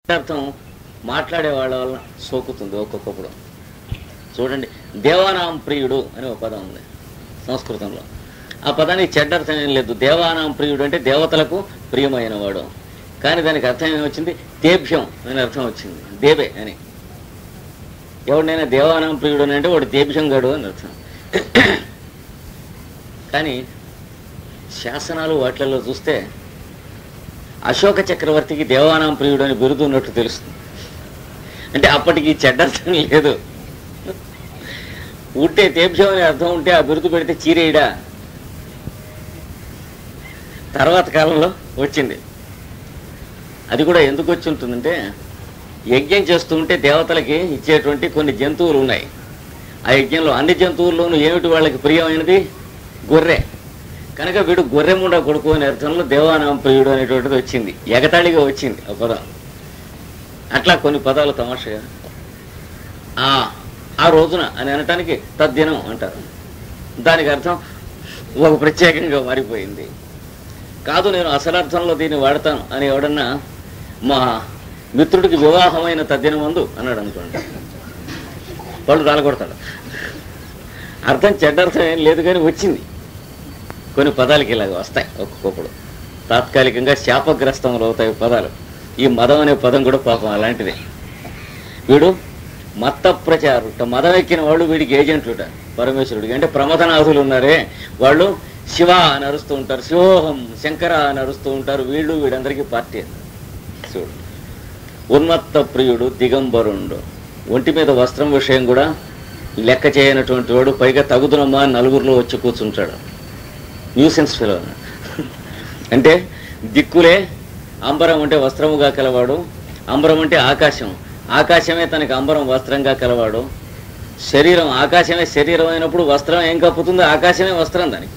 అర్థం మాట్లాడే వాళ్ళ వల్ల సోకుతుంది ఒక్కొక్కప్పుడు చూడండి దేవానాం ప్రియుడు అనే ఒక పదం ఉంది సంస్కృతంలో ఆ పదానికి చెడ్డ అర్థం ఏం లేదు దేవానాం ప్రియుడు అంటే దేవతలకు ప్రియమైన వాడు కానీ దానికి అర్థం ఏమొచ్చింది తేభ్యం అని అర్థం వచ్చింది దేవే అని ఎవడినైనా దేవానాం ప్రియుడు అని అంటే వాడు తేభ్యం గడు అని అర్థం కానీ శాసనాలు వాటిలలో చూస్తే అశోక చక్రవర్తికి దేవానాం ప్రియుడు అని బిరుదు ఉన్నట్టు తెలుస్తుంది అంటే అప్పటికి చెడ్డర్థం లేదు ఉంటే తేభ్యం అనే అర్థం ఉంటే ఆ బిరుదు పెడితే చీరేయడా తర్వాత కాలంలో వచ్చింది అది కూడా ఎందుకు వచ్చి ఉంటుందంటే యజ్ఞం చేస్తూ ఉంటే దేవతలకి ఇచ్చేటువంటి కొన్ని జంతువులు ఉన్నాయి ఆ యజ్ఞంలో అన్ని జంతువుల్లోనూ ఏమిటి వాళ్ళకి ప్రియమైనది గొర్రె కనుక వీడు గొర్రెముండ కొడుకు అనే అర్థంలో దేవానాం ప్రియుడు అనేటువంటిది వచ్చింది ఎగతాళిగా వచ్చింది ఆ పదం అట్లా కొన్ని పదాలు తమాషగా ఆ ఆ రోజున అని అనటానికి తద్దినం అంటారు దానికి అర్థం ఒక ప్రత్యేకంగా మారిపోయింది కాదు నేను అసలర్థంలో దీన్ని వాడతాను అని ఎవడన్నా మా మిత్రుడికి వివాహమైన తద్దినం మందు అన్నాడు అనుకోండి వాళ్ళు రాలగొడతాడు అర్థం చెడ్డర్థం ఏం లేదు కానీ వచ్చింది కొన్ని పదాలకి ఇలాగ వస్తాయి ఒక్కొక్కప్పుడు తాత్కాలికంగా శాపగ్రస్తములు అవుతాయి పదాలు ఈ మదం అనే పదం కూడా పాపం అలాంటిదే వీడు మత్త ప్రచారుట మదం ఎక్కిన వాళ్ళు వీడికి ఏజెంట్లుట పరమేశ్వరుడికి అంటే ప్రమథనాథులు ఉన్నారే వాళ్ళు శివ అని అరుస్తూ ఉంటారు శివోహం శంకర అని అరుస్తూ ఉంటారు వీళ్ళు వీడందరికీ పార్టీ అన్నారు చూడు ఉన్మత్త ప్రియుడు దిగంబరుండు ఒంటి మీద వస్త్రం విషయం కూడా లెక్క చేయనటువంటి వాడు పైగా తగుదునమ్మా అని నలుగురిలో వచ్చి కూర్చుంటాడు న్యూసెన్స్ ఫిలో అంటే దిక్కులే అంబరం అంటే వస్త్రముగా కలవాడు అంబరం అంటే ఆకాశం ఆకాశమే తనకి అంబరం వస్త్రంగా కలవాడు శరీరం ఆకాశమే శరీరం అయినప్పుడు వస్త్రం ఏం కప్పుతుంది ఆకాశమే వస్త్రం దానికి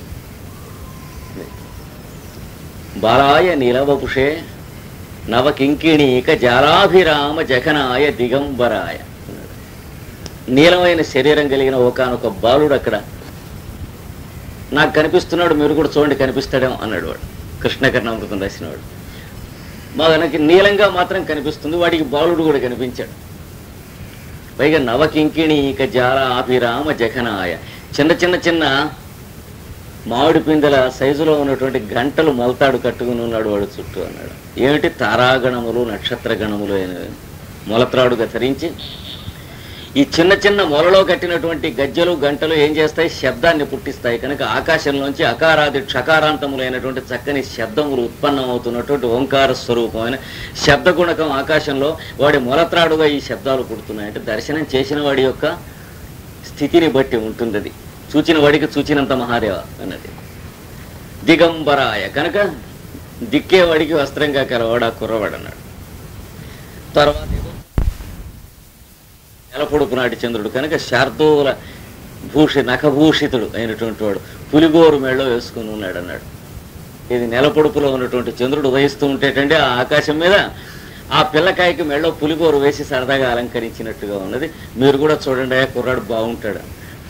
బాలాయ నీలవపుషే నవకింకిణీక జాలాభిరామ జఘనాయ దిగంబరాయ నీలమైన శరీరం కలిగిన ఒకనొక బాలుడు అక్కడ నాకు కనిపిస్తున్నాడు మీరు కూడా చూడండి కనిపిస్తాడేమో అన్నాడు వాడు కృష్ణకర్ణామృతం రాసినవాడు మనకి నీలంగా మాత్రం కనిపిస్తుంది వాడికి బాలుడు కూడా కనిపించాడు పైగా నవకింకిణి ఇక జాల ఆభిరామ జఘనాయ చిన్న చిన్న చిన్న మామిడి పిందెల సైజులో ఉన్నటువంటి గంటలు మొలతాడు కట్టుకుని ఉన్నాడు వాడు చుట్టూ అన్నాడు ఏమిటి తారాగణములు నక్షత్ర గణములు అయినవి మొలత్రాడుగా ధరించి ఈ చిన్న చిన్న మొలలో కట్టినటువంటి గజ్జలు గంటలు ఏం చేస్తాయి శబ్దాన్ని పుట్టిస్తాయి కనుక ఆకాశంలోంచి అకారాది క్షకారాంతములైనటువంటి చక్కని శబ్దములు ఉత్పన్నమవుతున్నటువంటి ఓంకార స్వరూపమైన శబ్దగుణకం ఆకాశంలో వాడి మొలత్రాడుగా ఈ శబ్దాలు పుడుతున్నాయి అంటే దర్శనం చేసిన వాడి యొక్క స్థితిని బట్టి ఉంటుంది అది చూచిన వాడికి చూచినంత మహాదేవ అన్నది దిగంబరాయ కనుక దిక్కేవాడికి వస్త్రంగా కలవాడు ఆ కుర్రవాడు అన్నాడు తర్వాత ఏదో నెలపొడుపు నాటి చంద్రుడు కనుక శార్దూల భూషి నఖభూషితుడు అయినటువంటి వాడు పులిగోరు మెళ్ళో వేసుకుని ఉన్నాడు అన్నాడు ఇది నెలపొడుపులో ఉన్నటువంటి చంద్రుడు ఉదయిస్తూ ఉంటేటండి ఆ ఆకాశం మీద ఆ పిల్లకాయకి మెళ్ళో పులిగోరు వేసి సరదాగా అలంకరించినట్టుగా ఉన్నది మీరు కూడా చూడండి ఆ కుర్రాడు బాగుంటాడు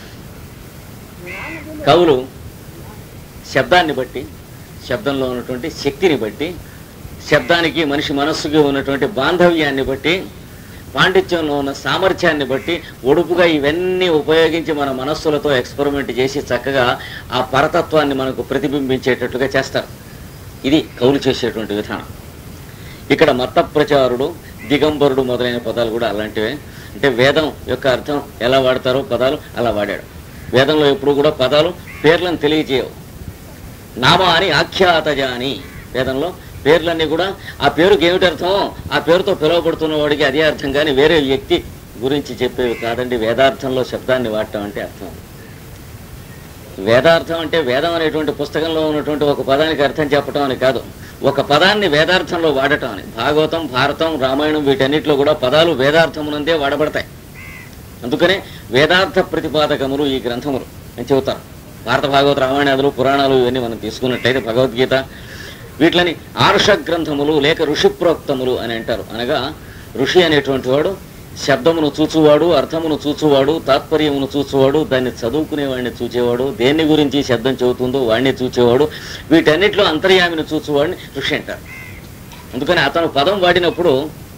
కవులు శబ్దాన్ని బట్టి శబ్దంలో ఉన్నటువంటి శక్తిని బట్టి శబ్దానికి మనిషి మనస్సుకి ఉన్నటువంటి బాంధవ్యాన్ని బట్టి పాండిత్యంలో ఉన్న సామర్థ్యాన్ని బట్టి ఒడుపుగా ఇవన్నీ ఉపయోగించి మన మనస్సులతో ఎక్స్పెరిమెంట్ చేసి చక్కగా ఆ పరతత్వాన్ని మనకు ప్రతిబింబించేటట్టుగా చేస్తారు ఇది కవులు చేసేటువంటి విధానం ఇక్కడ మత ప్రచారుడు దిగంబరుడు మొదలైన పదాలు కూడా అలాంటివే అంటే వేదం యొక్క అర్థం ఎలా వాడతారో పదాలు అలా వాడాడు వేదంలో ఎప్పుడు కూడా పదాలు పేర్లను తెలియజేయవు నామాని ఆఖ్యాతజాని వేదంలో పేర్లన్నీ కూడా ఆ పేరుకి ఏమిటి అర్థమో ఆ పేరుతో పిలువబడుతున్న వాడికి అదే అర్థం కానీ వేరే వ్యక్తి గురించి చెప్పేవి కాదండి వేదార్థంలో శబ్దాన్ని వాడటం అంటే అర్థం వేదార్థం అంటే వేదం అనేటువంటి పుస్తకంలో ఉన్నటువంటి ఒక పదానికి అర్థం చెప్పటం అని కాదు ఒక పదాన్ని వేదార్థంలో వాడటం అని భాగవతం భారతం రామాయణం వీటన్నిటిలో కూడా పదాలు వేదార్థమునందే వాడబడతాయి అందుకనే వేదార్థ ప్రతిపాదకములు ఈ గ్రంథములు అని చెబుతారు భారత భాగవత రామాయణాదులు పురాణాలు ఇవన్నీ మనం తీసుకున్నట్లయితే భగవద్గీత వీటిని ఆర్ష గ్రంథములు లేక ఋషి ప్రోక్తములు అని అంటారు అనగా ఋషి అనేటువంటి వాడు శబ్దమును చూచువాడు అర్థమును చూచువాడు తాత్పర్యమును చూచువాడు దాన్ని చదువుకునేవాడిని చూచేవాడు దేన్ని గురించి శబ్దం చెబుతుందో వాడిని చూచేవాడు వీటన్నిటిలో అంతర్యామిని చూచువాడిని ఋషి అంటారు అందుకని అతను పదం వాడినప్పుడు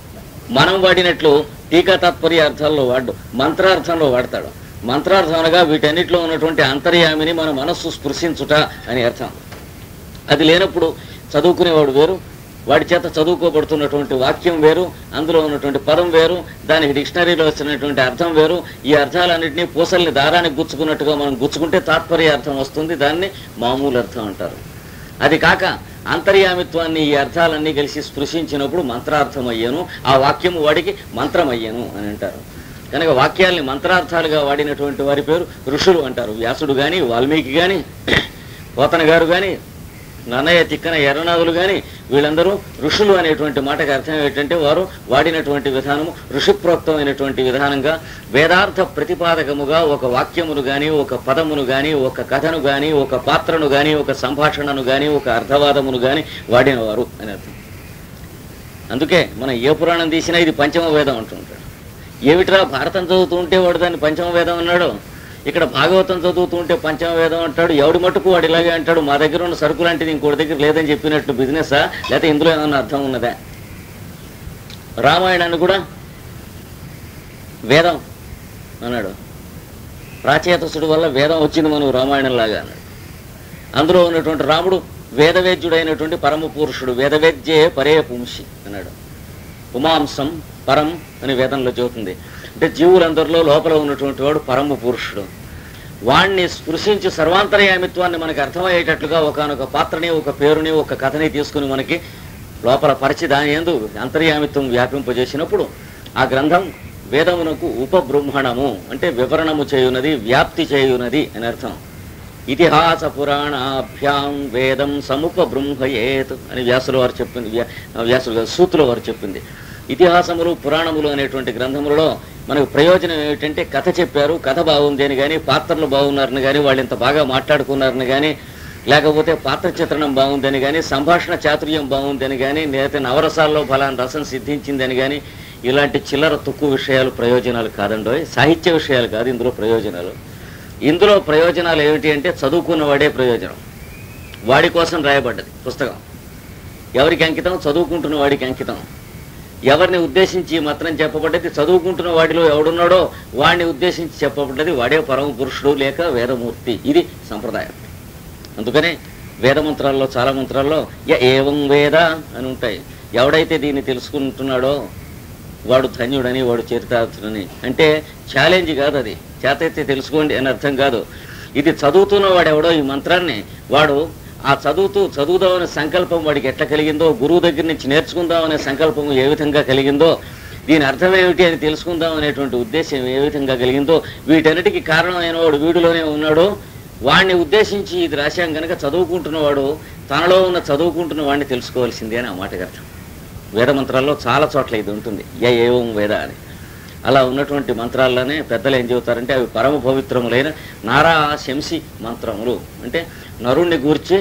మనం వాడినట్లు టీకా తాత్పర్య అర్థాల్లో వాడు మంత్రార్థంలో వాడతాడు మంత్రార్థం అనగా వీటన్నిటిలో ఉన్నటువంటి అంతర్యామిని మన మనస్సు స్పృశించుట అని అర్థం అది లేనప్పుడు చదువుకునేవాడు వేరు వాడి చేత చదువుకోబడుతున్నటువంటి వాక్యం వేరు అందులో ఉన్నటువంటి పదం వేరు దానికి డిక్షనరీలో వచ్చినటువంటి అర్థం వేరు ఈ అర్థాలన్నింటినీ పూసల్ని దారానికి గుచ్చుకున్నట్టుగా మనం గుచ్చుకుంటే తాత్పర్య అర్థం వస్తుంది దాన్ని మామూలు అర్థం అంటారు అది కాక అంతర్యామిత్వాన్ని ఈ అర్థాలన్నీ కలిసి స్పృశించినప్పుడు మంత్రార్థం అయ్యాను ఆ వాక్యము వాడికి మంత్రం అయ్యాను అని అంటారు కనుక వాక్యాల్ని మంత్రార్థాలుగా వాడినటువంటి వారి పేరు ఋషులు అంటారు వ్యాసుడు కానీ వాల్మీకి కానీ పోతన గారు కానీ నన్నయ్య తిక్కన ఎర్రనాథులు కానీ వీళ్ళందరూ ఋషులు అనేటువంటి మాటకు అర్థం ఏంటంటే వారు వాడినటువంటి విధానము ఋషిప్రోక్తమైనటువంటి విధానంగా వేదార్థ ప్రతిపాదకముగా ఒక వాక్యమును గాని ఒక పదమును గాని ఒక కథను గాని ఒక పాత్రను గాని ఒక సంభాషణను గాని ఒక అర్థవాదమును గాని వాడినవారు అని అర్థం అందుకే మనం ఏ పురాణం తీసినా ఇది పంచమ వేదం అంటుంటాడు ఏమిట్రా భారతం చదువుతూ ఉంటే వాడు దాన్ని పంచమ వేదం అన్నాడు ఇక్కడ భాగవతం చదువుతూ ఉంటే పంచమ వేదం అంటాడు ఎవడి మట్టుకు వాడు ఇలాగే అంటాడు మా దగ్గర ఉన్న సరుకు లాంటిది ఇంకోటి దగ్గర లేదని చెప్పినట్టు బిజినెసా లేకపోతే ఇందులో ఏమన్నా అర్థం ఉన్నదా రామాయణాన్ని కూడా వేదం అన్నాడు ప్రాచేతసుడు వల్ల వేదం వచ్చింది మనం రామాయణం లాగా అన్నాడు అందులో ఉన్నటువంటి రాముడు వేదవేద్యుడైనటువంటి పరమ పురుషుడు వేదవేద్యే పరే పుంషి అన్నాడు ఉమాంసం పరం అని వేదంలో చెబుతుంది అంటే జీవులందరిలో లోపల ఉన్నటువంటి వాడు పరమ పురుషుడు వాణ్ణి స్పృశించి సర్వాంతర్యామిత్వాన్ని మనకి అర్థమయ్యేటట్లుగా ఒకనొక పాత్రని ఒక పేరుని ఒక కథని తీసుకుని మనకి లోపల పరిచి దాని ఎందు అంతర్యామిత్వం వ్యాపింపజేసినప్పుడు ఆ గ్రంథం వేదమునకు ఉపబృంహణము అంటే వివరణము చేయునది వ్యాప్తి చేయునది అని అర్థం ఇతిహాస పురాణాభ్యాం వేదం సముపబృంహయేత్ అని వ్యాసుల వారు చెప్పింది వ్యా- వ్యాసులు కాదు, సూతుల వారు చెప్పింది ఇతిహాసములు పురాణములు అనేటువంటి గ్రంథములలో మనకు ప్రయోజనం ఏమిటంటే కథ చెప్పారు కథ బాగుంది అని కానీ పాత్రలు బాగున్నారని కానీ వాళ్ళు ఇంత బాగా మాట్లాడుకున్నారని కానీ లేకపోతే పాత్ర చిత్రణం బాగుందని కానీ సంభాషణ చాతుర్యం బాగుందని కానీ లేకపోతే నవరసాల్లో ఫలానా రసం సిద్ధించిందని కానీ ఇలాంటి చిల్లర తుక్కు విషయాలు ప్రయోజనాలు కాదండోయ్ సాహిత్య విషయాలు కాదు ఇందులో ప్రయోజనాలు ఇందులో ప్రయోజనాలు ఏమిటి అంటే చదువుకున్న వాడే ప్రయోజనం వాడి కోసం రాయబడ్డది పుస్తకం ఎవరికి అంకితం చదువుకుంటున్న వాడికి అంకితం ఎవరిని ఉద్దేశించి మాత్రం చెప్పబడ్డది చదువుకుంటున్న వాడిలో ఎవడున్నాడో వాడిని ఉద్దేశించి చెప్పబడ్డది వాడే పరమ పురుషుడు లేక వేదమూర్తి ఇది సంప్రదాయం అందుకనే వేద మంత్రాల్లో చాలా మంత్రాల్లో య ఏవం వేద అని ఉంటాయి ఎవడైతే దీన్ని తెలుసుకుంటున్నాడో వాడు ధన్యుడని వాడు చరితార్థుడని అంటే ఛాలెంజ్ కాదు అది చేతైతే తెలుసుకోండి అని అర్థం కాదు ఇది చదువుతున్న వాడు ఎవడో ఈ మంత్రాన్ని వాడు ఆ చదువుతూ చదువుదామనే సంకల్పం వాడికి ఎట్లా కలిగిందో గురువు దగ్గర నుంచి నేర్చుకుందామనే సంకల్పం ఏ విధంగా కలిగిందో దీని అర్థం ఏమిటి అని తెలుసుకుందాం అనేటువంటి ఉద్దేశం ఏ విధంగా కలిగిందో వీటన్నిటికీ కారణమైన వాడు వీడిలోనే ఉన్నాడో వాడిని ఉద్దేశించి ఇది రాశాం కనుక చదువుకుంటున్నవాడు తనలో ఉన్న చదువుకుంటున్న వాడిని తెలుసుకోవాల్సిందే అని ఆ మాటకి అర్థం వేద మంత్రాల్లో చాలా చోట్ల ఇది ఉంటుంది య ఏవం వేద అని అలా ఉన్నటువంటి మంత్రాల్లోనే పెద్దలు ఏం చెబుతారంటే అవి పరమ పవిత్రములైన నారా శంసి మంత్రములు అంటే నరుణ్ణి గూర్చి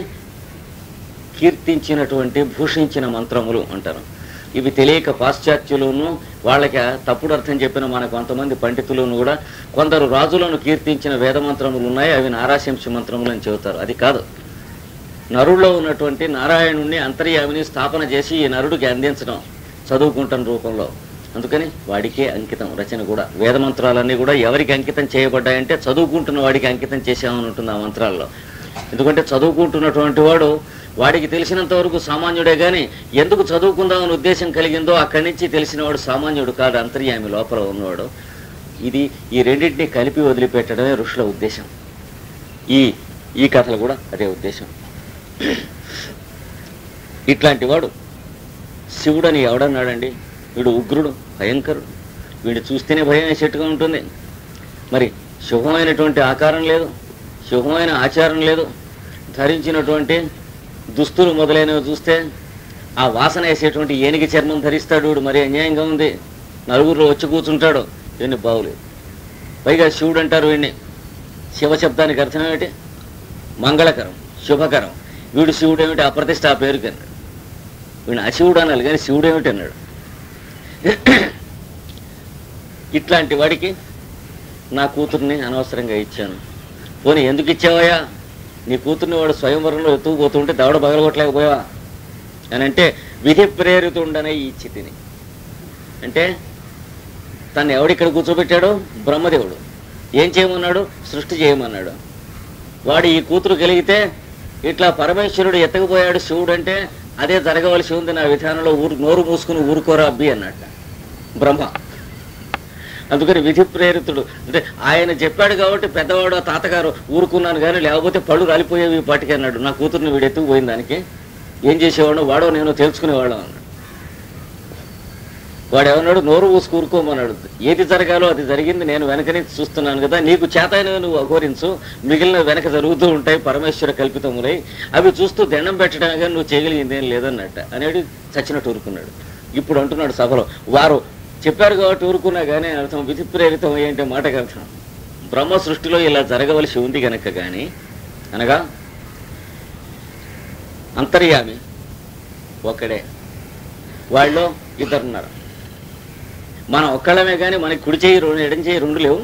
కీర్తించినటువంటి భూషించిన మంత్రములు అంటారు ఇవి తెలియక పాశ్చాత్యులను వాళ్ళకి ఆ తప్పుడు అర్థం చెప్పిన మన కొంతమంది పండితులను కూడా కొందరు రాజులను కీర్తించిన వేద మంత్రములు ఉన్నాయి అవి నారాశంసి మంత్రములు అని చెబుతారు అది కాదు నరుల్లో ఉన్నటువంటి నారాయణుణ్ణి అంతర్యామిని స్థాపన చేసి ఈ నరుడికి అందించడం చదువుకుంటున్న రూపంలో అందుకని వాడికే అంకితం రచన కూడా వేద మంత్రాలన్నీ కూడా ఎవరికి అంకితం చేయబడ్డాయంటే చదువుకుంటున్న వాడికి అంకితం చేసామని ఉంటుంది ఆ మంత్రాల్లో ఎందుకంటే చదువుకుంటున్నటువంటి వాడు వాడికి తెలిసినంత వరకు సామాన్యుడే కానీ ఎందుకు చదువుకుందామని ఉద్దేశం కలిగిందో అక్కడి నుంచి తెలిసినవాడు సామాన్యుడు కాదు అంతర్యామి లోపల ఉన్నవాడు ఇది ఈ రెండింటినీ కలిపి వదిలిపెట్టడమే ఋషుల ఉద్దేశం ఈ ఈ కథలు కూడా అదే ఉద్దేశం ఇట్లాంటి వాడు శివుడని ఎవడన్నాడండి వీడు ఉగ్రుడు భయంకరుడు వీడు చూస్తేనే భయం వేసేట్టుగా ఉంటుంది మరి శుభమైనటువంటి ఆకారం లేదు శుభమైన ఆచారం లేదు ధరించినటువంటి దుస్తులు మొదలైనవి చూస్తే ఆ వాసన వేసేటువంటి ఏనుగు చర్మం ధరిస్తాడు వీడు మరి అన్యాయంగా ఉంది నలుగురిలో వచ్చి కూర్చుంటాడు వీడిని బాగులేదు పైగా శివుడు అంటారు వీడిని శివ శబ్దానికి అర్థం ఏమిటి మంగళకరం శుభకరం వీడు శివుడు ఏమిటి అప్రతిష్ట ఆ పేరుకి అన్నాడు వీడిని అశివుడు అనాలి కానీ శివుడు ఏమిటి అన్నాడు ఇట్లాంటి వాడికి నా కూతుర్ని అనవసరంగా ఇచ్చాను పోనీ ఎందుకు ఇచ్చావయ్యా నీ కూతుర్ని వాడు స్వయంవరంలో ఎత్తుకుపోతుంటే దవడ పగలగొట్టలేకపోయావా అని అంటే విధి ప్రేరితుండనే ఇచ్చి తిని అంటే తను ఎవడిక్కడ కూర్చోబెట్టాడో బ్రహ్మదేవుడు ఏం చేయమన్నాడు సృష్టి చేయమన్నాడు వాడు ఈ కూతురు కలిగితే ఇట్లా పరమేశ్వరుడు ఎత్తకపోయాడు శివుడు అంటే అదే జరగవలసి ఉంది నా విధానంలో ఊరు నోరు మూసుకుని ఊరుకోరా అబ్బి అన్నట్ట బ్రహ్మ అందుకని విధి ప్రేరితుడు అంటే ఆయన చెప్పాడు కాబట్టి పెద్దవాడు ఆ తాతగారు ఊరుకున్నాను కానీ లేకపోతే పళ్ళు రాలిపోయేవి ఈ పాటికి అన్నాడు నా కూతుర్ని వీడు ఎత్తుకుపోయిన దానికి ఏం చేసేవాడు వాడో నేను తెలుసుకునేవాళ్ళం అన్నాడు వాడు ఏమన్నాడు నోరు మూసి కూరుకోమన్నాడు ఏది జరగాలో అది జరిగింది నేను వెనక నుంచి చూస్తున్నాను కదా నీకు చేతైన నువ్వు అఘోరించు మిగిలిన వెనక జరుగుతూ ఉంటాయి పరమేశ్వర కల్పితములై అవి చూస్తూ దండం పెట్టడానికి కానీ నువ్వు చేయగలిగింది ఏం లేదన్నట్ట అనేది చచ్చినట్టు ఊరుకున్నాడు ఇప్పుడు అంటున్నాడు సభలో వారు చెప్పారు కాబట్టి ఊరుకున్నా కానీ అర్థం విధి ప్రేరితం ఏంటి మాటకి అర్థం బ్రహ్మ సృష్టిలో ఇలా జరగవలసి ఉంది గనక కానీ అనగా అంతర్యామి ఒక్కడే వాళ్ళు ఇద్దరున్నారు మనం ఒక్కళ్ళమే కానీ మనకి కుడి చేయి రెండు ఎడం చేయి రెండు లేవు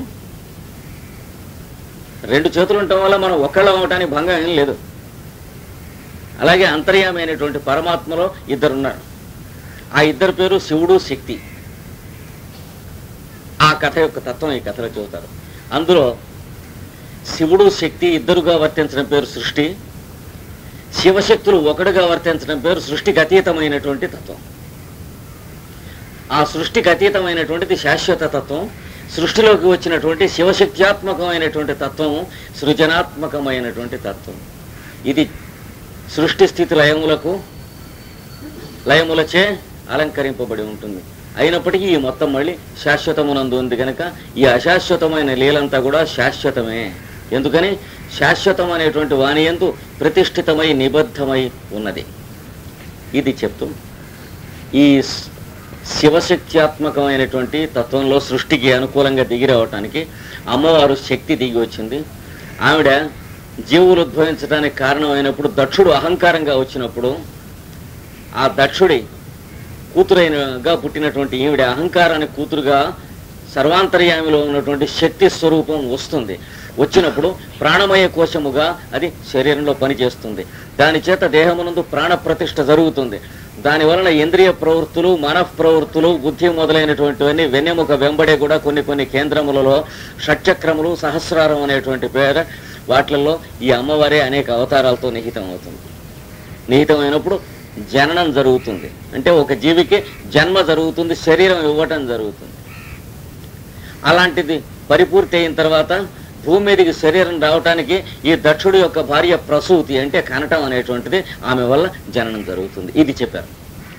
రెండు చేతులు ఉండటం వల్ల మనం ఒక్కళ్ళం అవటానికి భంగం ఏం లేదు అలాగే అంతర్యామైనటువంటి పరమాత్మలో ఇద్దరున్నారు ఆ ఇద్దరు పేరు శివుడు శక్తి ఆ కథ యొక్క తత్వం ఈ కథలో చెబుతారు అందులో శివుడు శక్తి ఇద్దరుగా వర్తించడం పేరు సృష్టి శివశక్తులు ఒకడుగా వర్తించడం పేరు సృష్టికి అతీతమైనటువంటి తత్వం ఆ సృష్టికి అతీతమైనటువంటిది శాశ్వత తత్వం సృష్టిలోకి వచ్చినటువంటి శివశక్త్యాత్మకమైనటువంటి తత్వం సృజనాత్మకమైనటువంటి తత్వం ఇది సృష్టి స్థితి లయములకు లయములచే అలంకరింపబడి ఉంటుంది అయినప్పటికీ ఈ మొత్తం మళ్ళీ శాశ్వతమునందు ఉంది కనుక ఈ అశాశ్వతమైన లీలంతా కూడా శాశ్వతమే ఎందుకని శాశ్వతం అనేటువంటి వాణి ఎందు ప్రతిష్ఠితమై నిబద్ధమై ఉన్నది ఇది చెప్తూ ఈ స్- శివశక్త్యాత్మకమైనటువంటి తత్వంలో సృష్టికి అనుకూలంగా దిగి రావటానికి అమ్మవారు శక్తి దిగి వచ్చింది ఆవిడ జీవులు ఉద్భవించడానికి కారణమైనప్పుడు దక్షుడు అహంకారంగా వచ్చినప్పుడు ఆ దక్షుడి కూతురైనగా పుట్టినటువంటి ఈవిడ అహంకారానికి కూతురుగా సర్వాంతర్యామిలో ఉన్నటువంటి శక్తి స్వరూపం వస్తుంది వచ్చినప్పుడు ప్రాణమయ కోశముగా అది శరీరంలో పనిచేస్తుంది దాని చేత దేహమునందు ప్రాణ ప్రతిష్ఠ జరుగుతుంది దాని వలన ఇంద్రియ ప్రవృత్తులు మనః ప్రవృత్తులు బుద్ధి మొదలైనటువంటివన్నీ వెన్నెముక వెంబడే కూడా కొన్ని కొన్ని కేంద్రములలో షట్చక్రములు సహస్రారం అనేటువంటి పేర వాటిలలో ఈ అమ్మవారే అనేక అవతారాలతో నిహితం అవుతుంది నిహితమైనప్పుడు జననం జరుగుతుంది అంటే ఒక జీవికి జన్మ జరుగుతుంది శరీరం ఇవ్వటం జరుగుతుంది అలాంటిది పరిపూర్తి అయిన తర్వాత భూమి మీదకి శరీరం రావటానికి ఈ దక్షుడి యొక్క భార్య ప్రసూతి అంటే కనటం అనేటువంటిది ఆమె వల్ల జననం జరుగుతుంది ఇది చెప్పారు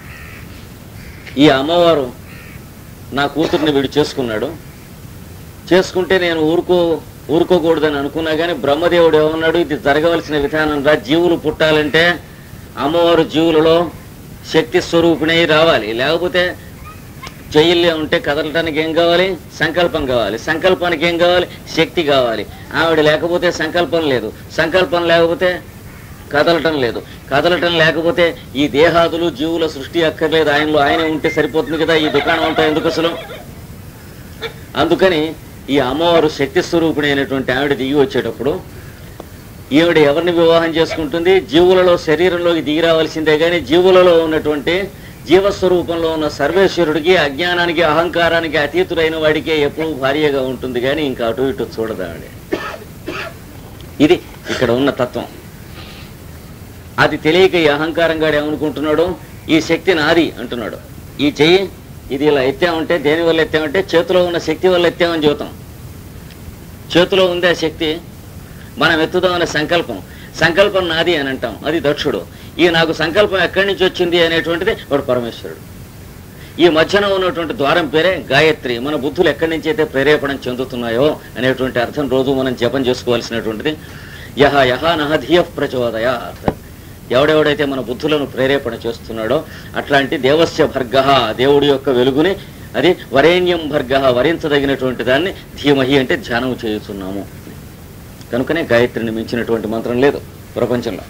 ఈ అమ్మవారు నా కూతుర్ని వీడు చేసుకున్నాడు చేసుకుంటే నేను ఊరుకో ఊరుకోకూడదని అనుకున్నా కానీ బ్రహ్మదేవుడు ఏమన్నాడు ఇది జరగవలసిన విధానం రా జీవులు పుట్టాలంటే అమ్మవారు జీవులలో శక్తి స్వరూపిణి రావాలి లేకపోతే జైల్లో ఉంటే కదలటానికి ఏం కావాలి సంకల్పం కావాలి సంకల్పానికి ఏం కావాలి శక్తి కావాలి ఆవిడ లేకపోతే సంకల్పం లేదు సంకల్పం లేకపోతే కదలటం లేదు కదలటం లేకపోతే ఈ దేహాదులు జీవుల సృష్టి అక్కర్లేదు ఆయనలో ఆయనే ఉంటే సరిపోతుంది కదా ఈ దుకాణం అంతా ఎందుకు అసలు అందుకని ఈ అమ్మవారు శక్తి స్వరూపిణి అయినటువంటి ఆవిడ దిగి వచ్చేటప్పుడు ఈవిడ ఎవరిని వివాహం చేసుకుంటుంది జీవులలో శరీరంలోకి దిగి రావాల్సిందే కానీ జీవులలో ఉన్నటువంటి జీవస్వరూపంలో ఉన్న సర్వేశ్వరుడికి అజ్ఞానానికి అహంకారానికి అతీతుడైన వాడికే ఎప్పుడూ భార్యగా ఉంటుంది కానీ ఇంకా అటు ఇటు చూడదు ఆవిడ ఇది ఇక్కడ ఉన్న తత్వం అది తెలియక ఈ అహంకారంగా ఏమనుకుంటున్నాడు ఈ శక్తి నాది అంటున్నాడు ఈ చెయ్యి ఇది ఇలా ఎత్తామంటే దేని వల్ల ఎత్తామంటే చేతిలో ఉన్న శక్తి వల్ల ఎత్తామని చెబుతాం చేతిలో ఉంది ఆ శక్తి మనం ఎత్తుదామనే సంకల్పం సంకల్పం నాది అని అంటాం అది దక్షుడు ఈ నాకు సంకల్పం ఎక్కడి నుంచి వచ్చింది అనేటువంటిది వాడు పరమేశ్వరుడు ఈ మధ్యన ఉన్నటువంటి ద్వారం పేరే గాయత్రి మన బుద్ధులు ఎక్కడి నుంచి అయితే ప్రేరేపణ చెందుతున్నాయో అనేటువంటి అర్థం రోజు మనం జపం చేసుకోవాల్సినటువంటిది యహ యహ నహ ధియ ప్రచోదయ ఎవడెవడైతే మన బుద్ధులను ప్రేరేపణ చేస్తున్నాడో అట్లాంటి దేవస్య భర్గ దేవుడి యొక్క వెలుగుని అది వరేణ్యం భర్గ వరించదగినటువంటి దాన్ని ధీమహి అంటే ధ్యానం చేయుచున్నాము కనుకనే గాయత్రిని మించినటువంటి మంత్రం లేదు ప్రపంచంలో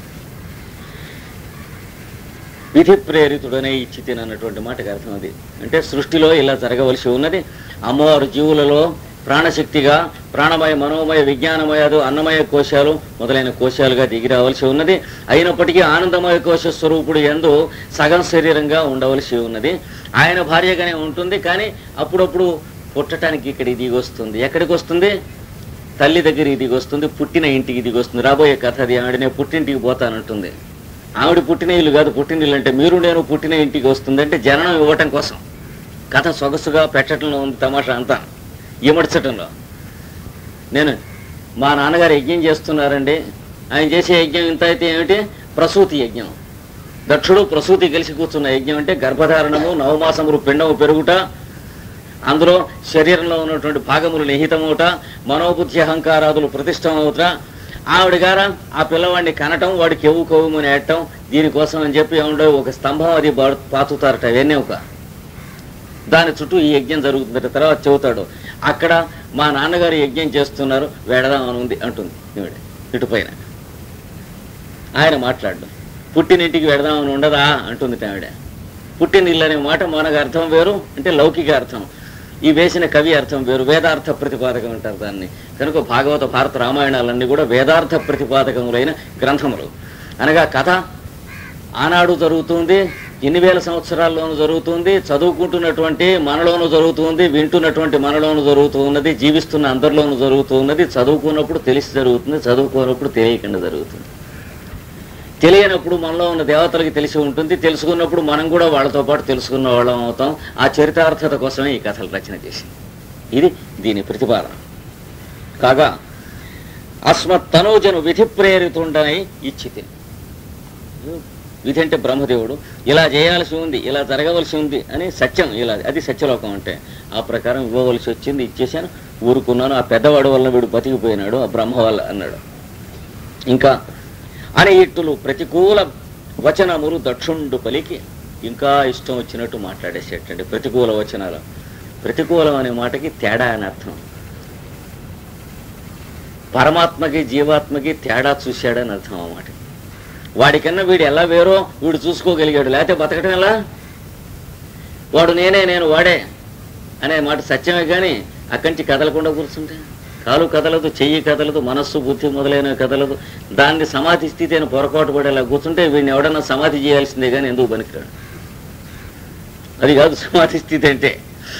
విధి ప్రేరితుడనే ఇచ్చితిని అన్నటువంటి మాటకి అర్థం అది అంటే సృష్టిలో ఇలా జరగవలసి ఉన్నది అమ్మవారు జీవులలో ప్రాణశక్తిగా ప్రాణమయ మనోమయ విజ్ఞానమయాలు అన్నమయ కోశాలు మొదలైన కోశాలుగా దిగి రావాల్సి ఉన్నది అయినప్పటికీ ఆనందమయ కోశ స్వరూపుడు ఎందు సగం శరీరంగా ఉండవలసి ఉన్నది ఆయన భార్యగానే ఉంటుంది కానీ అప్పుడప్పుడు పుట్టడానికి ఇక్కడ దిగి వస్తుంది ఎక్కడికి వస్తుంది తల్లి దగ్గర దిగి వస్తుంది పుట్టిన ఇంటికి దిగి వస్తుంది రాబోయే కథ అది ఆవిడ నేను పుట్టింటికి పోతానంటుంది ఆవిడ పుట్టిన ఇల్లు కాదు పుట్టిన ఇల్లు అంటే మీరు నేను పుట్టిన ఇంటికి వస్తుంది అంటే జననం ఇవ్వటం కోసం కథ సొగసుగా పెట్టడంలో ఉంది తమాషా అంతా ఇమడ్చటంలో నేను మా నాన్నగారు యజ్ఞం చేస్తున్నారండి ఆయన చేసే యజ్ఞం ఇంత అయితే ఏమిటి ప్రసూతి యజ్ఞం దక్షుడు ప్రసూతి కలిసి కూర్చున్న యజ్ఞం అంటే గర్భధారణము నవమాసములు పిండము పెరుగుట అందులో శరీరంలో ఉన్నటువంటి భాగములు నిహితమవుట మనోబుద్ధి అహంకారాదులు ప్రతిష్టమవుట ఆవిడ గార ఆ పిల్లవాడిని కనటం వాడికి ఎవ్వు కొవ్వుమని ఏడటం దీనికోసం అని చెప్పి ఏముండో ఒక స్తంభం అది బా- పాతుతారట అవన్నీ ఒక దాని చుట్టూ ఈ యజ్ఞం జరుగుతుందట తర్వాత చెబుతాడు అక్కడ మా నాన్నగారు యజ్ఞం చేస్తున్నారు వెడదామని ఉంది అంటుంది ఈవిడ ఇటు పైన ఆయన మాట్లాడు పుట్టినింటికి వెడదామని ఉండదా అంటుంది ఆవిడ పుట్టినిల్లు అనే మాట మనకు అర్థం వేరు అంటే లౌకిక అర్థం ఈ వేసిన కవి అర్థం వేరు వేదార్థ ప్రతిపాదకం అంటారు దాన్ని కనుక భాగవత భారత రామాయణాలన్నీ కూడా వేదార్థ ప్రతిపాదకములైన గ్రంథములు అనగా కథ ఆనాడు జరుగుతుంది ఎన్ని వేల సంవత్సరాల్లోనూ జరుగుతుంది చదువుకుంటున్నటువంటి మనలోనూ జరుగుతుంది వింటున్నటువంటి మనలోనూ జరుగుతూ ఉన్నది జీవిస్తున్న అందరిలోనూ జరుగుతూ ఉన్నది చదువుకున్నప్పుడు తెలిసి జరుగుతుంది చదువుకోనప్పుడు తెలియకుండా జరుగుతుంది తెలియనప్పుడు మనలో ఉన్న దేవతలకి తెలిసి ఉంటుంది తెలుసుకున్నప్పుడు మనం కూడా వాళ్ళతో పాటు తెలుసుకున్న వాళ్ళం అవుతాం ఆ చరితార్థత కోసమే ఈ కథలు రచన చేసింది ఇది దీని ప్రతిపాదన కాగా అస్మత్ తనూజను విధి ప్రేరితుండనై ఇచ్చితి విధి అంటే బ్రహ్మదేవుడు ఇలా చేయాల్సి ఉంది ఇలా జరగవలసి ఉంది అని సత్యం ఇలా అది సత్యలోకం అంటే ఆ ప్రకారం ఇవ్వవలసి వచ్చింది ఇచ్చేసాను ఊరుకున్నాను ఆ పెద్దవాడు వల్ల వీడు బతికిపోయినాడు ఆ బ్రహ్మ వల్ల అన్నాడు ఇంకా అని ఇట్టులు ప్రతికూల వచనములు దక్షుండు పలికి ఇంకా ఇష్టం వచ్చినట్టు మాట్లాడేసేటండి ప్రతికూల వచనాలు ప్రతికూలం అనే మాటకి తేడా అని అర్థం పరమాత్మకి జీవాత్మకి తేడా చూశాడని అర్థం ఆ మాట వాడికన్నా వీడు ఎలా వేరో వీడు చూసుకోగలిగాడు లేకపోతే బతకటం ఎలా వాడు నేనే నేను వాడే అనే మాట సత్యమే కానీ అక్కడి నుంచి కదలకుండా కూర్చుంటే కాలు కదలదు చెయ్యి కదలదు మనస్సు బుద్ధి మొదలైనవి కదలదు దాన్ని సమాధి స్థితి అని పొరపాటు పడేలా కూర్చుంటే వీడిని ఎవడన్నా సమాధి చేయాల్సిందే కానీ ఎందుకు పనికిరాడు అది కాదు సమాధి స్థితి అంటే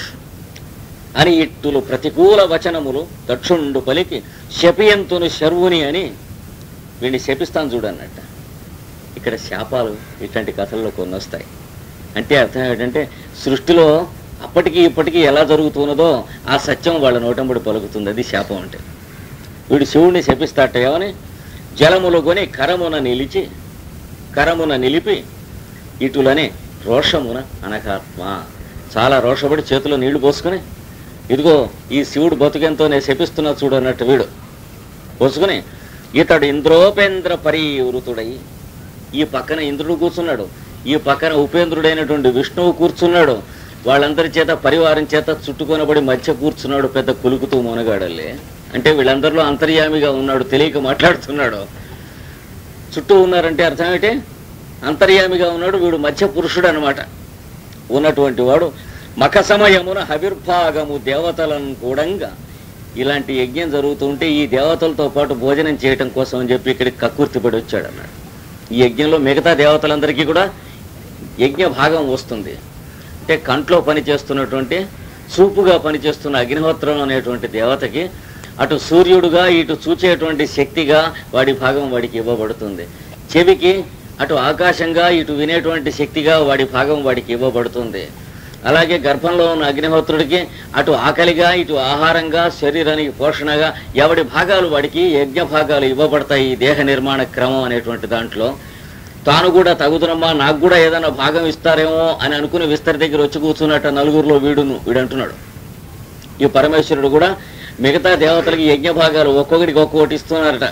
అని ఇట్టులు ప్రతికూల వచనములు దక్షుండు పలికి శపియంతును శర్వుని అని వీడిని శపిస్తాను చూడన్నట్ట ఇక్కడ శాపాలు ఇట్లాంటి కథల్లో కొన్ని వస్తాయి అంటే అర్థం ఏంటంటే సృష్టిలో అప్పటికి ఇప్పటికీ ఎలా జరుగుతున్నదో ఆ సత్యం వాళ్ళ నోటంబడి పలుకుతుంది అది శాపం అంటే వీడు శివుణ్ణి శపిస్తాట ఏమని జలములు కొని కరమున నిలిచి కరమున నిలిపి ఇటులని రోషమున అనకాత్మ చాలా రోషపడి చేతిలో నీళ్లు పోసుకొని ఇదిగో ఈ శివుడు బతుకెంతో నేను శపిస్తున్నా చూడు అన్నట్టు వీడు పోసుకొని ఇతడు ఇంద్రోపేంద్ర పరివృతుడై ఈ పక్కన ఇంద్రుడు కూర్చున్నాడు ఈ పక్కన ఉపేంద్రుడైనటువంటి విష్ణువు కూర్చున్నాడు వాళ్ళందరి చేత పరివారం చేత చుట్టుకొనబడి మధ్య కూర్చున్నాడు పెద్ద కులుకుతూ మునగాడల్లే అంటే వీళ్ళందరిలో అంతర్యామిగా ఉన్నాడు తెలియక మాట్లాడుతున్నాడు చుట్టూ ఉన్నారంటే అర్థం ఏంటి అంతర్యామిగా ఉన్నాడు వీడు మధ్య పురుషుడు అనమాట ఉన్నటువంటి వాడు మఖ సమయమున హవిర్భాగము దేవతలను కూడంగా ఇలాంటి యజ్ఞం జరుగుతుంటే ఈ దేవతలతో పాటు భోజనం చేయటం కోసం అని చెప్పి ఇక్కడికి కక్కుర్తిపడి వచ్చాడు అన్నాడు ఈ యజ్ఞంలో మిగతా దేవతలందరికీ కూడా యజ్ఞ భాగం వస్తుంది అంటే కంట్లో పని చేస్తున్నటువంటి చూపుగా పనిచేస్తున్న అగ్నిహోత్రం అనేటువంటి దేవతకి అటు సూర్యుడుగా ఇటు చూచేటువంటి శక్తిగా వాడి భాగం వాడికి ఇవ్వబడుతుంది చెవికి అటు ఆకాశంగా ఇటు వినేటువంటి శక్తిగా వాడి భాగం వాడికి ఇవ్వబడుతుంది అలాగే గర్భంలో ఉన్న అగ్నిహోత్రుడికి అటు ఆకలిగా ఇటు ఆహారంగా శరీరానికి పోషణగా ఎవడి భాగాలు వాడికి యజ్ఞ భాగాలు ఇవ్వబడతాయి ఈ దేహ నిర్మాణ క్రమం అనేటువంటి దాంట్లో తాను కూడా తగుదనమ్మా నాకు కూడా ఏదైనా భాగం ఇస్తారేమో అని అనుకుని విస్తరి దగ్గర వచ్చి కూర్చున్నట్ట నలుగురిలో వీడును వీడు అంటున్నాడు ఈ పరమేశ్వరుడు కూడా మిగతా దేవతలకి యజ్ఞ భాగాలు ఒక్కొక్కడికి ఒక్కొక్కటి ఇస్తున్నారట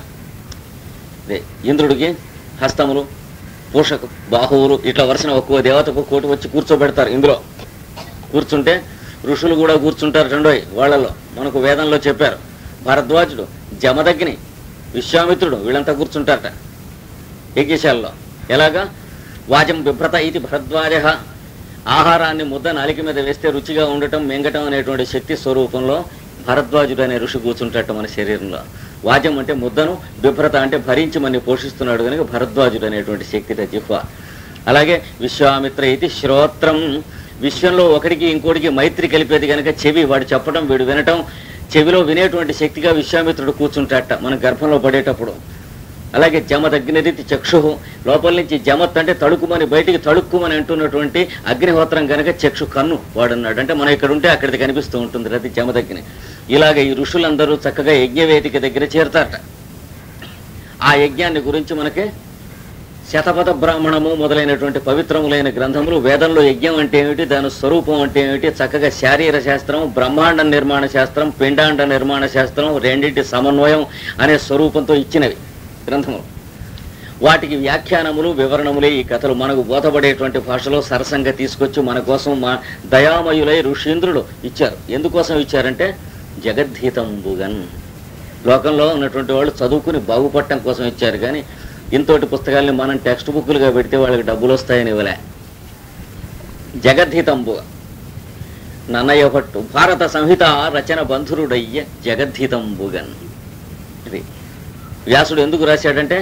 అదే ఇంద్రుడికి హస్తములు పూషకు బాహువులు ఇట్లా వరుసన ఒక్కో దేవతకు కోటి వచ్చి కూర్చోబెడతారు ఇందులో కూర్చుంటే ఋషులు కూడా కూర్చుంటారు రెండోయ్ వాళ్ళలో మనకు వేదంలో చెప్పారు భరద్వాజుడు జమదగ్ని విశ్వామిత్రుడు వీళ్ళంతా కూర్చుంటారట యజ్ఞశాలలో ఎలాగా వాజం బిభ్రత ఇది భరద్వాజ ఆహారాన్ని ముద్ద నాలిక మీద వేస్తే రుచిగా ఉండటం మెంగటం అనేటువంటి శక్తి స్వరూపంలో భరద్వాజుడు అనే ఋషి కూర్చుంటాట మన శరీరంలో వాద్యం అంటే ముద్దను బిభ్రత అంటే భరించి మనని పోషిస్తున్నాడు కనుక భరద్వాజుడు అనేటువంటి శక్తిట జిహ్వ అలాగే విశ్వామిత్ర ఇది శ్రోత్రం విశ్వంలో ఒకడికి ఇంకోటికి మైత్రి కలిపేది కనుక చెవి వాడు చెప్పడం వీడు వినటం చెవిలో వినేటువంటి శక్తిగా విశ్వామిత్రుడు కూర్చుంటాట మన గర్భంలో పడేటప్పుడు అలాగే జమ తగ్గినది చక్షు లోపల నుంచి జమత్ అంటే తడుకుమని బయటికి తడుక్కుమని అంటున్నటువంటి అగ్నిహోత్రం కనుక చక్షు కన్ను వాడున్నాడు అంటే మనం ఇక్కడ ఉంటే అక్కడికి కనిపిస్తూ ఉంటుంది రతి జమ తగ్గిన ఇలాగ ఈ ఋషులందరూ చక్కగా యజ్ఞవేదిక దగ్గర చేరతారట ఆ యజ్ఞాన్ని గురించి మనకి శతపథ బ్రాహ్మణము మొదలైనటువంటి పవిత్రములైన గ్రంథములు వేదంలో యజ్ఞం అంటే ఏమిటి దాని స్వరూపం అంటే ఏమిటి చక్కగా శారీర శాస్త్రం బ్రహ్మాండ నిర్మాణ శాస్త్రం పిండాండ నిర్మాణ శాస్త్రం రెండింటి సమన్వయం అనే స్వరూపంతో ఇచ్చినవి గ్రంథములు వాటికి వ్యాఖ్యానములు వివరణములే ఈ కథలు మనకు బోధపడేటువంటి భాషలో సరసంగా తీసుకొచ్చి మన కోసం మా దయామయులై ఋషీంద్రుడు ఇచ్చారు ఎందుకోసం ఇచ్చారంటే జగద్ధీతంబుగన్ లోకంలో ఉన్నటువంటి వాళ్ళు చదువుకుని బాగుపడటం కోసం ఇచ్చారు కానీ ఇంతోటి పుస్తకాల్ని మనం టెక్స్ట్ బుక్లుగా పెడితే వాళ్ళకి డబ్బులు వస్తాయని ఇవ్వలే జగద్ధీతంబుగ నన్నయ్య భట్టు భారత సంహిత రచన బంధురుడయ్య జగద్ధీతంబుగన్ ఇది వ్యాసుడు ఎందుకు రాశాడంటే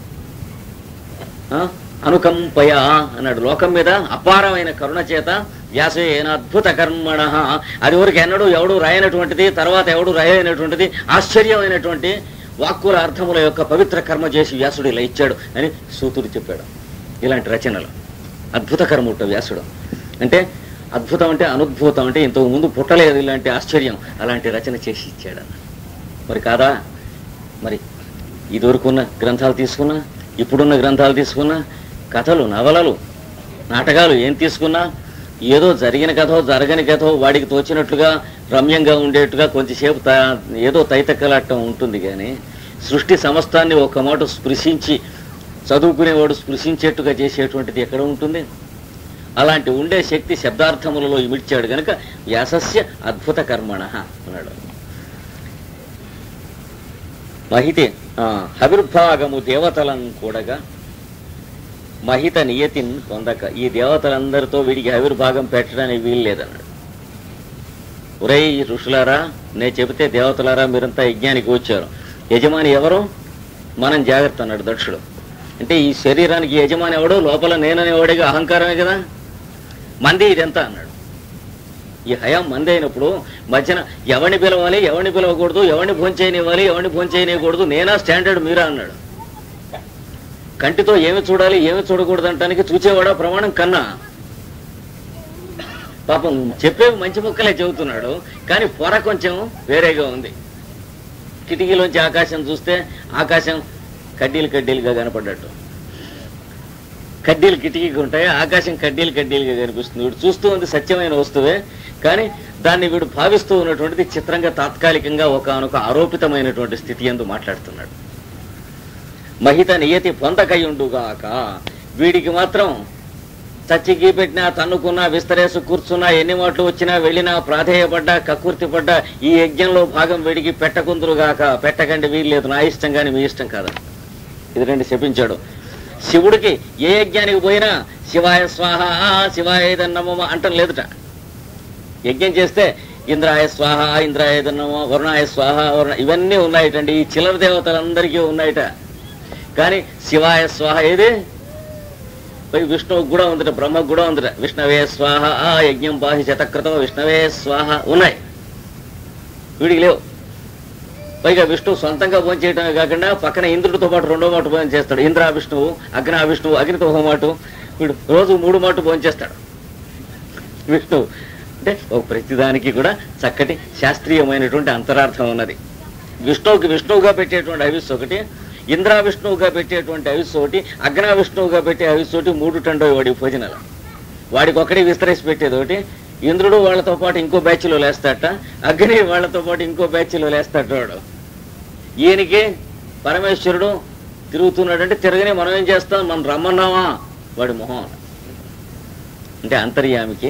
ఆ, అనుకంపయ అన్నాడు లోకం మీద అపారమైన కరుణ చేత వ్యాసేన అద్భుత కర్మణ అది వరకు ఎన్నడూ ఎవడు రాయనటువంటిది తర్వాత ఎవడు రాయనటువంటిది ఆశ్చర్యమైనటువంటి వాక్కుల అర్థముల యొక్క పవిత్ర కర్మ చేసి వ్యాసుడు ఇలా ఇచ్చాడు అని సూతుడు చెప్పాడు ఇలాంటి రచనలు అద్భుత కర్ముట వ్యాసుడు అంటే అద్భుతం అంటే అనుద్భూతం అంటే ఇంతకు ముందు పుట్టలేదు ఇలాంటి ఆశ్చర్యం అలాంటి రచన చేసి ఇచ్చాడు అన్న మరి కాదా మరి ఇదివరకు ఉన్న గ్రంథాలు తీసుకున్నా ఇప్పుడున్న గ్రంథాలు తీసుకున్నా కథలు నవలలు నాటకాలు ఏం తీసుకున్నా ఏదో జరిగిన కథో జరగని కథో వాడికి తోచినట్లుగా రమ్యంగా ఉండేట్టుగా కొంచెంసేపు త ఏదో తైతక్కలాటం ఉంటుంది కానీ సృష్టి సమస్తాన్ని ఒక మాట స్పృశించి చదువుకునేవాడు స్పృశించేట్టుగా చేసేటువంటిది ఎక్కడ ఉంటుంది అలాంటి ఉండే శక్తి శబ్దార్థములలో ఇమిడ్చాడు గనుక వ్యాసస్య అద్భుత కర్మణ అన్నాడు మహితే ఆ, హవిర్భాగము దేవతలం కూడగా మహిత నియతిన్ పొందక ఈ దేవతలందరితో వీడికి హవిర్భాగం పెట్టడానికి వీలు లేదన్నాడు ఒరేయ్ ఋషులారా నేను చెబితే దేవతలారా మీరంతా యజ్ఞానికి వచ్చారు యజమాని ఎవరు మనం జాగ్రత్త అన్నాడు దక్షుడు అంటే ఈ శరీరానికి యజమాని ఎవడు లోపల నేననేవాడిగా అహంకారమే కదా మంది ఇదెంత అన్నాడు ఈ హయాం మంది అయినప్పుడు మధ్యన ఎవరిని పిలవాలి ఎవరిని పిలవకూడదు ఎవరిని భోంచేయనివ్వాలి ఎవరిని భోంచేయనివ్వకూడదు నేనా స్టాండర్డ్ మీరా అన్నాడు కంటితో ఏమి చూడాలి ఏమి చూడకూడదు అంటానికి చూచేవాడా ప్రమాణం కన్నా పాపం చెప్పేవి మంచి ముక్కలే చెబుతున్నాడు కానీ పొర కొంచెం వేరేగా ఉంది కిటికీలోంచి ఆకాశం చూస్తే ఆకాశం కడ్డీలు కడ్డీలుగా కనపడ్డట్టు కడ్డీలు కిటికీకి ఉంటాయి ఆకాశం కడ్డీలు కడ్డీలుగా కనిపిస్తుంది వీడు చూస్తూ ఉంది సత్యమైన వస్తువే కానీ దాన్ని వీడు భావిస్తూ ఉన్నటువంటిది చిత్రంగా తాత్కాలికంగా ఒకనొక ఆరోపితమైనటువంటి స్థితి ఎందు మాట్లాడుతున్నాడు మహిత నియతి పొందకయుండుగాక వీడికి మాత్రం చచ్చికి పెట్టినా తన్నుకున్నా విస్తరేసు కూర్చున్నా ఎన్ని మాటలు వచ్చినా వెళ్ళినా ప్రాధేయపడ్డా కక్కుర్తి పడ్డా ఈ యజ్ఞంలో భాగం వీడికి పెట్టకుందురుగాక పెట్టకండి వీల్లేదు నా ఇష్టం కానీ మీ ఇష్టం కాదు ఇది రెండు శపించాడు శివుడికి ఏ యజ్ఞానికి పోయినా శివాయ స్వాహ శివాయ నమమ అంటం లేదుట యజ్ఞం చేస్తే ఇంద్రాయ స్వాహ ఇంద్రాయ నమో వరుణాయ స్వాహ వరుణ ఇవన్నీ ఉన్నాయటండి ఈ చిల్లర దేవతలందరికీ ఉన్నాయట కానీ శివాయ స్వాహ ఏది పోయి విష్ణువుకు కూడా ఉందట బ్రహ్మకు కూడా ఉందట విష్ణవే స్వాహ ఆ యజ్ఞం బాహి శతకృతం విష్ణవే స్వాహ ఉన్నాయి వీడికి లేవు పైగా విష్ణువు సొంతంగా భోంచేయటమే కాకుండా పక్కన ఇంద్రుడితో పాటు రెండో మాట భోజనం చేస్తాడు ఇంద్ర విష్ణువు అగ్న విష్ణువు అగ్నితో ఒక మాట వీడు రోజు మూడు మాట భోజనం చేస్తాడు విష్ణువు అంటే ఒక ప్రతిదానికి కూడా చక్కటి శాస్త్రీయమైనటువంటి అంతరార్థం ఉన్నది విష్ణువుకి విష్ణువుగా పెట్టేటువంటి హవిస్ ఒకటి ఇంద్ర విష్ణువుగా పెట్టేటువంటి హవిస్ ఒకటి అగ్న విష్ణువుగా పెట్టే హవిస్ ఒకటి మూడు టండో వాడి భోజనాలు వాడికి ఒకటి విస్తరేసి పెట్టేది ఒకటి ఇంద్రుడు వాళ్ళతో పాటు ఇంకో బ్యాచ్లో లేస్తాట అగ్ని వాళ్ళతో పాటు ఇంకో బ్యాచ్లో లేస్తాట వాడు ఈయనకి పరమేశ్వరుడు తిరుగుతున్నాడంటే తిరగని మనం ఏం చేస్తాం మనం రమ్మన్నావా వాడి మొహం అంటే అంతర్యామికి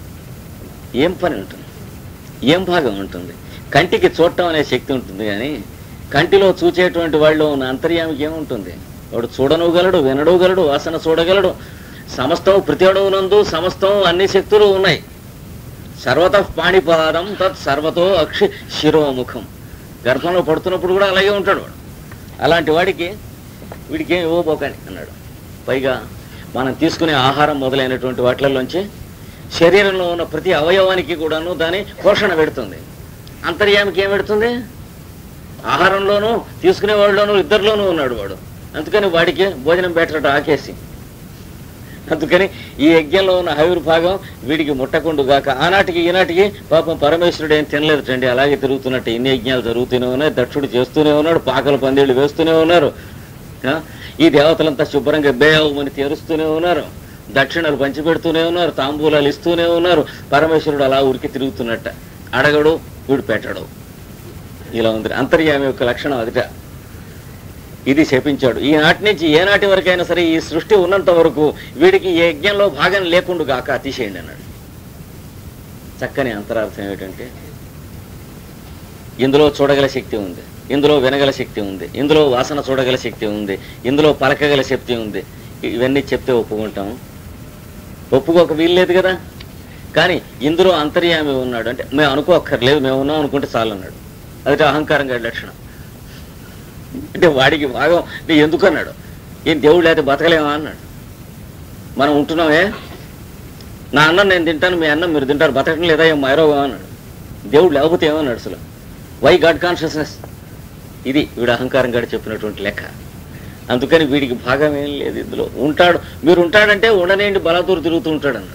ఏం పని ఉంటుంది ఏం భాగం ఉంటుంది కంటికి చూడటం అనే శక్తి ఉంటుంది కానీ కంటిలో చూచేటువంటి వాళ్ళు ఉన్న అంతర్యామికి ఏముంటుంది వాడు చూడనుగలడు వినడుగలడు వాసన చూడగలడు సమస్తం ప్రతి అడవునందు సమస్తం అన్ని శక్తులు ఉన్నాయి సర్వత పాణిపాదం తత్ సర్వతో అక్షి శిరోముఖం గర్భంలో పడుతున్నప్పుడు కూడా అలాగే ఉంటాడు వాడు అలాంటి వాడికి వీడికి ఏం ఇవ్వబోకండి అన్నాడు పైగా మనం తీసుకునే ఆహారం మొదలైనటువంటి వాటిలోంచి శరీరంలో ఉన్న ప్రతి అవయవానికి కూడాను దాని పోషణ పెడుతుంది అంతర్యామికి ఏం పెడుతుంది ఆహారంలోనూ తీసుకునే వాళ్ళలోనూ ఇద్దరిలోనూ ఉన్నాడు వాడు అందుకని వాడికి భోజనం పెట్టరట ఆకేసి అందుకని ఈ యజ్ఞంలో ఉన్న హవిర్భాగం వీడికి ముట్టకుండుగాక ఆనాటికి ఈనాటికి పాపం పరమేశ్వరుడు ఏం తినలేదుటండి అలాగే తిరుగుతున్నట్టు ఇన్ని యజ్ఞాలు జరుగుతూనే ఉన్నాయి దక్షుడు చేస్తూనే ఉన్నాడు పాకల పందేళ్ళు వేస్తూనే ఉన్నారు ఆ? ఈ దేవతలంతా శుభ్రంగా బేయమని తెరుస్తూనే ఉన్నారు దక్షిణలు పంచిపెడుతూనే ఉన్నారు తాంబూలాలు ఇస్తూనే ఉన్నారు పరమేశ్వరుడు అలా ఉరికి తిరుగుతున్నట్ట అడగడు వీడు పెట్టడు ఇలా ఉంది అంతర్యామి యొక్క లక్షణం అదిట ఇది శపించాడు ఈనాటి నుంచి ఏనాటి వరకైనా సరే ఈ సృష్టి ఉన్నంత వరకు వీడికి ఈ యజ్ఞంలో భాగం లేకుండా గాక తీసేయండి అన్నాడు చక్కని అంతరార్థం ఏమిటంటే ఇందులో చూడగల శక్తి ఉంది ఇందులో వినగల శక్తి ఉంది ఇందులో వాసన చూడగల శక్తి ఉంది ఇందులో పలకగల శక్తి ఉంది ఇవన్నీ చెప్తే ఒప్పుకుంటాం ఒప్పుకోక వీల్లేదు కదా కానీ ఇందులో అంతర్యామి ఉన్నాడు అంటే మేము అనుకోక్కర్లేదు మేము ఉన్నాం అనుకుంటే చాలు అన్నాడు అది అహంకారం గడి లక్షణం అంటే వాడికి భాగం నీ ఎందుకు అన్నాడు ఏం దేవుడు లేకపోతే బతకలేమా అన్నాడు మనం ఉంటున్నామే నా అన్నం నేను తింటాను మీ అన్నం మీరు తింటారు బతకడం లేదా ఏం మైరోగా అన్నాడు దేవుడు లేకపోతే ఏమన్నాడు అసలు వై గాడ్ కాన్షియస్నెస్ ఇది వీడు అహంకారం గడి చెప్పినటువంటి లెక్క అందుకని వీడికి భాగం ఏం లేదు ఇందులో ఉంటాడు మీరు ఉంటాడంటే ఉండనేంటి బలాదూరు తిరుగుతూ ఉంటాడు అన్నాడు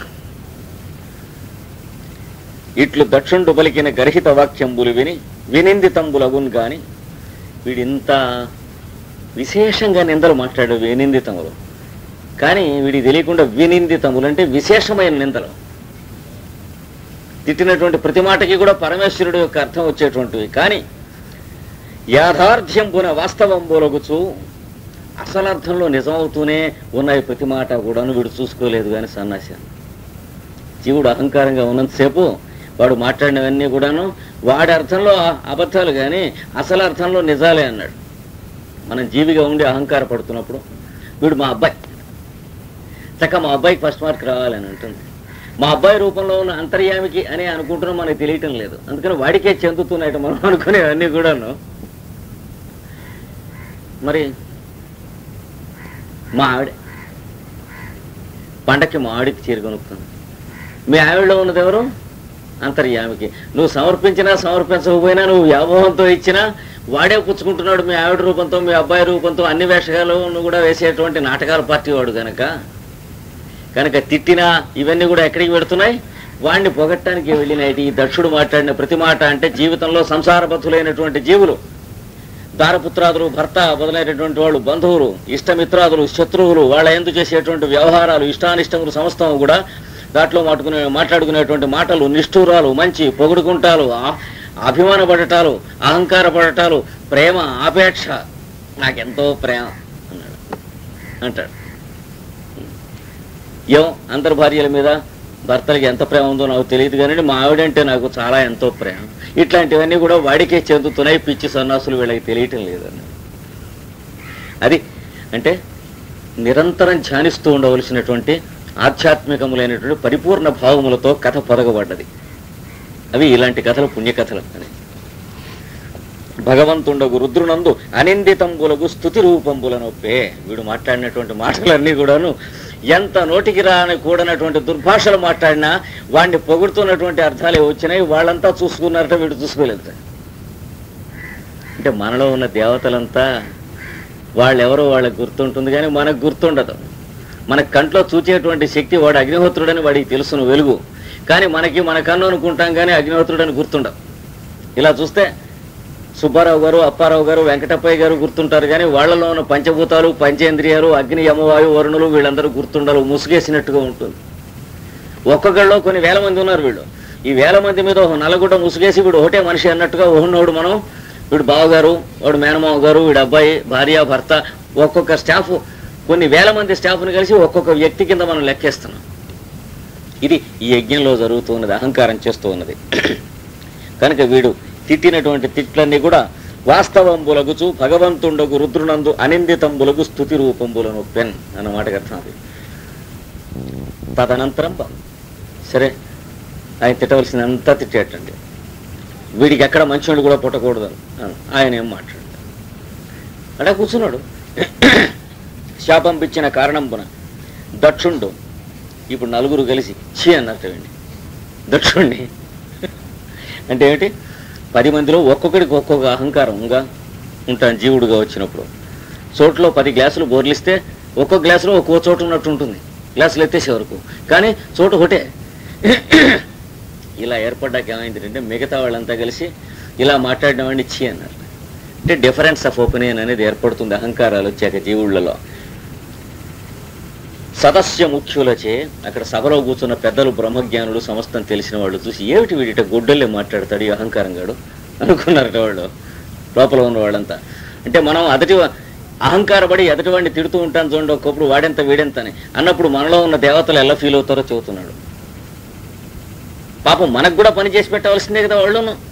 ఇట్లు దక్షుండు పలికిన గర్హిత వాక్యంబులు విని వినిందితంబులగున్ గాని వీడింత విశేషంగా నిందలు మాట్లాడు వినిందితములు కానీ వీడికి తెలియకుండా వినిందితములు అంటే విశేషమైన నిందలు తిట్టినటువంటి ప్రతి మాటకి కూడా పరమేశ్వరుడు యొక్క అర్థం వచ్చేటువంటివి కానీ యాథార్థ్యం పున వాస్తవం బోలగుచు అసలర్థంలో నిజమవుతూనే ఉన్నాయి ప్రతి మాట కూడాను వీడు చూసుకోలేదు కానీ సన్నాసి జీవుడు అహంకారంగా ఉన్నంతసేపు వాడు మాట్లాడినవన్నీ కూడాను వాడి అర్థంలో అ- అబద్ధాలు కానీ అసలు అర్థంలో నిజాలే అన్నాడు మనం జీవిగా ఉండి అహంకార పడుతున్నప్పుడు వీడు మా అబ్బాయి చక్క మా అబ్బాయికి ఫస్ట్ మార్క్ రావాలని ఉంటుంది మా అబ్బాయి రూపంలో ఉన్న అంతర్యామికి అని అనుకుంటున్నాం మనకు తెలియటం లేదు అందుకని వాడికే చెందుతున్నాయి మనం అనుకునేవన్నీ కూడాను మరి మా ఆవిడ పండక్కి మా ఆవిడకి చీర కొనుక్కుంది మీ ఆవిడలో ఉన్నది ఎవరు అంతర్యామికి నువ్వు సమర్పించినా సమర్పించకపోయినా నువ్వు వ్యామోహంతో ఇచ్చినా వాడే పుచ్చుకుంటున్నాడు మీ ఆవిడ రూపంతో మీ అబ్బాయి రూపంతో అన్ని వేషగాలు నువ్వు కూడా వేసేటువంటి నాటకాల పార్టీ వాడు కనుక కనుక తిట్టినా ఇవన్నీ కూడా ఎక్కడికి పెడుతున్నాయి వాడిని పొగట్టడానికి వెళ్ళినవి ఈ దక్షుడు మాట్లాడిన ప్రతి మాట అంటే జీవితంలో సంసారబద్ధులైనటువంటి జీవులు దారపుత్రాదులు భర్త మొదలైనటువంటి వాళ్ళు బంధువులు ఇష్టమిత్రాదులు శత్రువులు వాళ్ళ ఎందు చేసేటువంటి వ్యవహారాలు ఇష్టానిష్టములు సమస్తం కూడా దాంట్లో మాట్లాడుకునే మాట్లాడుకునేటువంటి మాటలు నిష్ఠూరాలు మంచి పొగుడుకుంటాలు ఆ- అభిమానపడటాలు అహంకారపడటాలు ప్రేమ ఆపేక్ష నాకెంతో ప్రేమ అన్నాడు అంటాడు ఏం అందరి భార్యల మీద భర్తలకి ఎంత ప్రేమ ఉందో నాకు తెలియదు కానీ మా ఆవిడంటే నాకు చాలా ఎంతో ప్రేమ ఇట్లాంటివన్నీ కూడా వాడికే చెందుతున్నాయి పిచ్చి సన్నాసులు వీళ్ళకి తెలియటం లేదని అది అంటే నిరంతరం ధ్యానిస్తూ ఉండవలసినటువంటి ఆధ్యాత్మికములైనటువంటి పరిపూర్ణ భావములతో కథ పొదగబడ్డది అవి ఇలాంటి కథలు పుణ్యకథలు అని భగవంతుండగు రుద్రునందు అనిందితంబులకు స్థుతి రూపంబుల నొప్పే వీడు మాట్లాడినటువంటి మాటలన్నీ కూడాను ఎంత నోటికి రాని కూడనటువంటి దుర్భాషలు మాట్లాడినా వాడిని పొగుడుతున్నటువంటి అర్థాలే వచ్చినాయి వాళ్ళంతా చూసుకున్నారట వీడు చూసుకోలేదు అంటే మనలో ఉన్న దేవతలంతా వాళ్ళెవరో వాళ్ళకి గుర్తుంటుంది కానీ మనకు గుర్తుండదు మన కంట్లో చూచేటువంటి శక్తి వాడు అగ్నిహోత్రుడని వాడికి తెలుసును వెలుగు కానీ మనకి మన కన్ను అనుకుంటాం కానీ అగ్నిహోత్రుడని గుర్తుండదు ఇలా చూస్తే సుబ్బారావు గారు అప్పారావు గారు వెంకటప్పయ్య గారు గుర్తుంటారు కానీ వాళ్ళలో ఉన్న పంచభూతాలు పంచేంద్రియాలు అగ్ని యమవాయు వరుణులు వీళ్ళందరూ గుర్తుండరు ముసుగేసినట్టుగా ఉంటుంది ఒక్కొక్కళ్ళలో కొన్ని వేల మంది ఉన్నారు వీళ్ళు ఈ వేల మంది మీద ఒక నల్లగుడ్డ ముసుగేసి వీడు ఒకటే మనిషి అన్నట్టుగా ఉన్నోడు మనం వీడు బావగారు వాడు మేనమావ గారు వీడు అబ్బాయి భార్య భర్త ఒక్కొక్క స్టాఫ్ కొన్ని వేల మంది స్టాఫ్ని కలిసి ఒక్కొక్క వ్యక్తి కింద మనం లెక్కేస్తున్నాం ఇది ఈ యజ్ఞంలో జరుగుతూ ఉన్నది అహంకారం చేస్తూ ఉన్నది కనుక వీడు తిట్టినటువంటి తిట్లన్నీ కూడా వాస్తవంబులగుచు భగవంతుండగు రుద్రునందు అనిందితంబులకు స్థుతి రూపంబులను పెన్ అన్నమాట అర్థం అది తదనంతరం బ- సరే ఆయన తిట్టవలసినంతా తిట్టేటండి వీడికి ఎక్కడ మంచివాడు కూడా పుట్టకూడదు అని. ఆయన ఏం మాట్లాడాడు అలా కూర్చున్నాడు శాపం పిచ్చిన కారణంపున దక్షుండు ఇప్పుడు నలుగురు కలిసి ఛీ అన్నట్టండి దక్షుణ్ణి అంటే ఏమిటి పది మందిలో ఒక్కొక్కడికి ఒక్కొక్క అహంకారంగా ఉంటాను జీవుడుగా వచ్చినప్పుడు చోట్లో పది గ్లాసులు బోర్లిస్తే ఒక్కొక్క గ్లాసులో ఒక్కో చోటు ఉన్నట్టు ఉంటుంది గ్లాసులు ఎత్తేసే వరకు కానీ చోటు ఒకటే ఇలా ఏర్పడ్డాక ఏమైంది మిగతా వాళ్ళంతా కలిసి ఇలా మాట్లాడిన వాడిని ఇచ్చి అన్నారు అంటే డిఫరెన్స్ ఆఫ్ ఒపీనియన్ అనేది ఏర్పడుతుంది అహంకారాలు వచ్చాక జీవుళ్ళలో సదస్య ముఖ్యులచే అక్కడ సభలో కూర్చున్న పెద్దలు బ్రహ్మజ్ఞానులు సమస్తం తెలిసిన వాళ్ళు చూసి ఏమిటి వీడిట గుడ్డల్లే మాట్లాడతాడు ఈ అహంకారం గాడు అనుకున్నారట వాళ్ళు లోపల ఉన్న వాళ్ళంతా అంటే మనం అదటి అహంకారపడి ఎదటివాడిని తిడుతూ ఉంటాను చూడండి ఒకప్పుడు వాడెంత వీడెంత అని అన్నప్పుడు మనలో ఉన్న దేవతలు ఎలా ఫీల్ అవుతారో చెబుతున్నాడు పాపం మనకు కూడా పని చేసి పెట్టవలసిందే కదా వాళ్ళును